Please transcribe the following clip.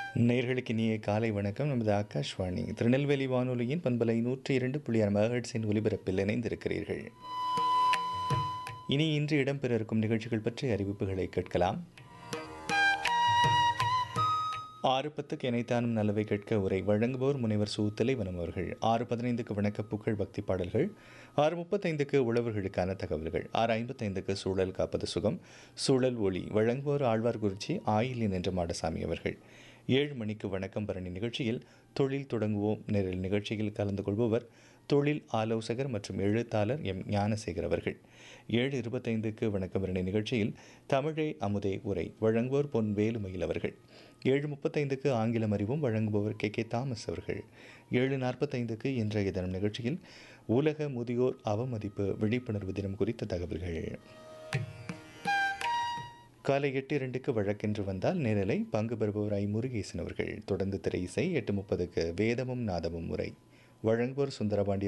நேர்களுக்கு இனிய காலை வணக்கம் நமது ஆகாஷ்வாணி திருநெல்வேலி வானொலியின் பண்பலை நூற்றி இரண்டு புள்ளி ஆறு மெகாஹெட்ஸின் ஒலிபரப்பில் இணைந்திருக்கிறீர்கள் இனி இன்று இடம்பெற இருக்கும் நிகழ்ச்சிகள் பற்றிய அறிவிப்புகளை கேட்கலாம் ஆறு பத்துக்கு இணைத்தானும் நல்லவை கேட்க உரை வழங்குவோர் முனைவர் சு தலைவனம் அவர்கள் ஆறு பதினைந்துக்கு வணக்க புகழ் பக்தி பாடல்கள் ஆறு முப்பத்தைந்துக்கு உழவர்களுக்கான தகவல்கள் ஆறு ஐம்பத்தைந்துக்கு சூழல் காப்பது சுகம் சூழல் ஒளி வழங்குவோர் ஆழ்வார்குறிச்சி ஆயிலின் என்ற மாடசாமி அவர்கள் ஏழு மணிக்கு வணக்கம் பரணி நிகழ்ச்சியில் தொழில் தொடங்குவோம் நேரில் நிகழ்ச்சியில் கலந்து கொள்பவர் தொழில் ஆலோசகர் மற்றும் எழுத்தாளர் எம் ஞானசேகர் அவர்கள் ஏழு இருபத்தைந்துக்கு வணக்கம் பரணி நிகழ்ச்சியில் தமிழே அமுதே உரை வழங்குவோர் பொன் வேலுமயில் அவர்கள் ஏழு முப்பத்தைந்துக்கு ஆங்கிலம் அறிவும் வழங்குபவர் கே கே தாமஸ் அவர்கள் ஏழு நாற்பத்தைந்துக்கு இன்றைய தினம் நிகழ்ச்சியில் உலக முதியோர் அவமதிப்பு விழிப்புணர்வு தினம் குறித்த தகவல்கள் காலை எட்டு இரண்டுக்கு வழக்கென்று வந்தால் நேரலை பங்கு பெறுபவர் ஐ முருகேசன் அவர்கள் தொடர்ந்து திரை இசை எட்டு முப்பதுக்கு வேதமும் நாதமும் முறை வழங்குவோர் சுந்தரபாண்டிய